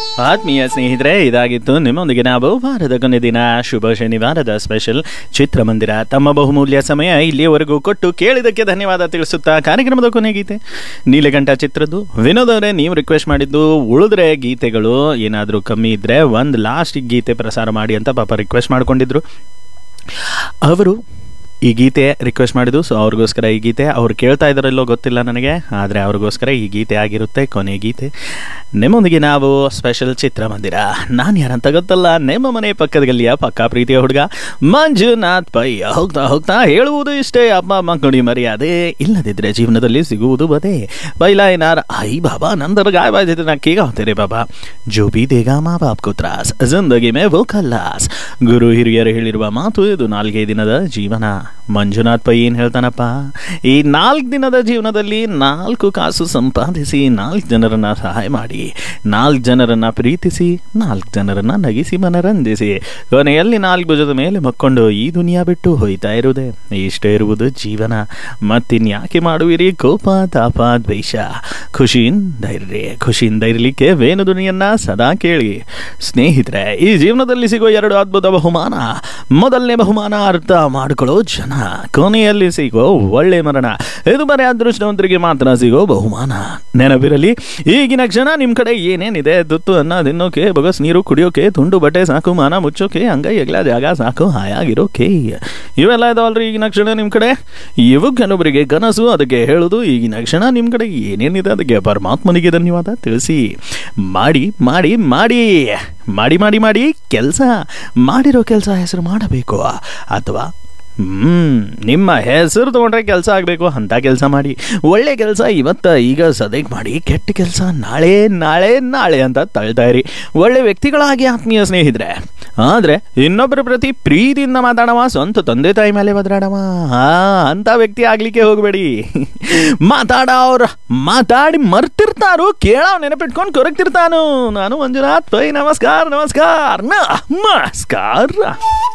ಆತ್ಮೀಯ ಸ್ನೇಹಿತರೆ ಇದಾಗಿತ್ತು ನಿಮ್ಮೊಂದಿಗೆ ನಾವು ವಾರದ ಕೊನೆ ದಿನ ಶುಭ ಶನಿವಾರದ ಸ್ಪೆಷಲ್ ಚಿತ್ರಮಂದಿರ ತಮ್ಮ ಬಹುಮೂಲ್ಯ ಸಮಯ ಇಲ್ಲಿಯವರೆಗೂ ಕೊಟ್ಟು ಕೇಳಿದಕ್ಕೆ ಧನ್ಯವಾದ ತಿಳಿಸುತ್ತಾ ಕಾರ್ಯಕ್ರಮದ ಕೊನೆ ಗೀತೆ ನೀಲಕಂಠ ಚಿತ್ರದ್ದು ವಿನೋದ್ ಅವರೇ ನೀವು ರಿಕ್ವೆಸ್ಟ್ ಮಾಡಿದ್ದು ಉಳಿದ್ರೆ ಗೀತೆಗಳು ಏನಾದರೂ ಕಮ್ಮಿ ಇದ್ರೆ ಒಂದು ಲಾಸ್ಟ್ ಗೀತೆ ಪ್ರಸಾರ ಮಾಡಿ ಅಂತ ಪಾಪ ರಿಕ್ವೆಸ್ಟ್ ಮಾಡ್ಕೊಂಡಿದ್ರು ಅವರು ಈ ಗೀತೆ ರಿಕ್ವೆಸ್ಟ್ ಮಾಡಿದ್ದು ಸೊ ಅವ್ರಿಗೋಸ್ಕರ ಈ ಗೀತೆ ಅವ್ರು ಕೇಳ್ತಾ ಇದ್ದಾರಲ್ಲೋ ಗೊತ್ತಿಲ್ಲ ನನಗೆ ಆದರೆ ಅವ್ರಿಗೋಸ್ಕರ ಈ ಗೀತೆ ಆಗಿರುತ್ತೆ ಕೊನೆ ಗೀತೆ ನಿಮ್ಮೊಂದಿಗೆ ನಾವು ಸ್ಪೆಷಲ್ ಚಿತ್ರಮಂದಿರ ನಾನು ಯಾರಂತ ಗೊತ್ತಲ್ಲ ನಿಮ್ಮ ಮನೆ ಪಕ್ಕದ ಗಲ್ಲಿಯ ಪಕ್ಕ ಪ್ರೀತಿಯ ಹುಡುಗ ಮಂಜುನಾಥ್ ಪೈ ಹೋಗ್ತಾ ಹೋಗ್ತಾ ಹೇಳುವುದು ಇಷ್ಟೇ ಅಪ್ಪ ಅಮ್ಮ ಕೊಡಿ ಮರ್ಯಾದೆ ಇಲ್ಲದಿದ್ರೆ ಜೀವನದಲ್ಲಿ ಸಿಗುವುದು ಬದೇ ಪೈಲಾ ಏನಾರ ಐ ಬಾಬಾ ನಂದರ गाय बाजे ना केगा होते रे बाबा जो भी देगा ಮಾ ಬಾಪ್ को ತ್ರಾಸ್ ಜಿಂದಗಿ ಮೇ ವೋ ಖಲ್ಲಾಸ್ ಗುರು ಹಿರಿಯರು ಹೇಳಿರುವ ಮಾತು ಇದು ನಾಲ್ಕೇ ದಿನದ ಜೀವನ ಮಂಜುನಾಥ್ ಪೈ ಏನು ಹೇಳ್ತಾನಪ್ಪ ಈ ನಾಲ್ಕು ದಿನದ ಜೀವನದಲ್ಲಿ ನಾಲ್ಕು ಕಾಸು ಸಂಪಾದಿಸಿ ನಾಲ್ಕು ಜನರನ್ನ ಸಹಾಯ ಮಾಡಿ ನಾಲ್ಕು ಜನರನ್ನ ಪ್ರೀತಿಸಿ ನಾಲ್ಕು ಜನರನ್ನ ನಗಿಸಿ ಮನರಂಜಿಸಿ ಕೊನೆಯಲ್ಲಿ ನಾಲ್ಕು ಭುಜದ ಮೇಲೆ ಮಕ್ಕೊಂಡು ಈ ದುನಿಯಾ ಬಿಟ್ಟು ಹೋಯ್ತಾ ಇರುವುದೇ ಇಷ್ಟೇ ಇರುವುದು ಜೀವನ ಮತ್ತಿನ್ಯಾಕೆ ಮಾಡುವಿರಿ ಕೋಪ ತಾಪ ದ್ವೇಷ ಖುಷಿಯಿಂದ ಇರ್ರಿ ಖುಷಿಯಿಂದ ಇರಲಿಕ್ಕೆ ವೇಣು ಧ್ವನಿಯನ್ನ ಸದಾ ಕೇಳಿ ಸ್ನೇಹಿತರೆ ಈ ಜೀವನದಲ್ಲಿ ಸಿಗೋ ಎರಡು ಅದ್ಭುತ ಬಹುಮಾನ ಮೊದಲನೇ ಬಹುಮಾನ ಅರ್ಥ ಮಾಡಿಕೊಳ್ಳೋ ಜನ ಕೊನೆಯಲ್ಲಿ ಸಿಗೋ ಒಳ್ಳೆ ಮರಣ ಇದು ಬರೀ ಅದೃಷ್ಟವಂತರಿಗೆ ಮಾತ್ರ ಸಿಗೋ ಬಹುಮಾನ ನೆನಪಿರಲಿ ಈಗಿನ ಕ್ಷಣ ನಿಮ್ಮ ಕಡೆ ಏನೇನಿದೆ ತುತ್ತು ಅನ್ನ ತಿನ್ನೋಕೆ ಬೊಗಸ್ ನೀರು ಕುಡಿಯೋಕೆ ತುಂಡು ಬಟ್ಟೆ ಸಾಕು ಮಾನ ಮುಚ್ಚೋಕೆ ಅಂಗೈ ಎಗ್ಲ ಜಾಗ ಸಾಕು ಹಾಯಾಗಿರೋಕೆ ಇವೆಲ್ಲ ಇದಾವಲ್ರಿ ಈಗಿನ ಕ್ಷಣ ನಿಮ್ಮ ಕಡೆ ಇವು ಕೆಲವರಿಗೆ ಕನಸು ಅದಕ್ಕೆ ಹೇಳೋದು ಈಗಿನ ಕ್ಷಣ ನಿಮ್ಮ ಕಡೆ ಏನೇನಿದೆ ಅದಕ್ಕೆ ಪರಮಾತ್ಮನಿಗೆ ಧನ್ಯವಾದ ತಿಳಿಸಿ ಮಾಡಿ ಮಾಡಿ ಮಾಡಿ ಮಾಡಿ ಮಾಡಿ ಮಾಡಿ ಕೆಲಸ ಮಾಡಿರೋ ಕೆಲಸ ಹೆಸರು ಮಾಡಬೇಕು ಅಥವಾ ಹ್ಮ್ ನಿಮ್ಮ ಹೆಸರು ತಗೊಂಡ್ರೆ ಕೆಲಸ ಆಗಬೇಕು ಅಂತ ಕೆಲಸ ಮಾಡಿ ಒಳ್ಳೆ ಕೆಲಸ ಇವತ್ತ ಈಗ ಸದ್ಯಕ್ಕೆ ಮಾಡಿ ಕೆಟ್ಟ ಕೆಲಸ ನಾಳೆ ನಾಳೆ ನಾಳೆ ಅಂತ ತಳ್ತಾ ಇರಿ ಒಳ್ಳೆ ವ್ಯಕ್ತಿಗಳಾಗಿ ಆತ್ಮೀಯ ಸ್ನೇಹಿತರೆ ಆದರೆ ಇನ್ನೊಬ್ಬರ ಪ್ರತಿ ಪ್ರೀತಿಯಿಂದ ಮಾತಾಡವ ಸ್ವಂತ ತಂದೆ ತಾಯಿ ಮೇಲೆ ಬದಲಾಡವ ಆ ಅಂತ ವ್ಯಕ್ತಿ ಆಗ್ಲಿಕ್ಕೆ ಹೋಗಬೇಡಿ ಮಾತಾಡೋರು ಮಾತಾಡಿ ಮರ್ತಿರ್ತಾರು ಕೇಳವ್ ನೆನಪಿಟ್ಕೊಂಡು ಕೊರಗ್ತಿರ್ತಾನು ನಾನು ಮಂಜುನಾಥ್ ಪೈ ನಮಸ್ಕಾರ ನಮಸ್ಕಾರ ನಮಸ್ಕಾರ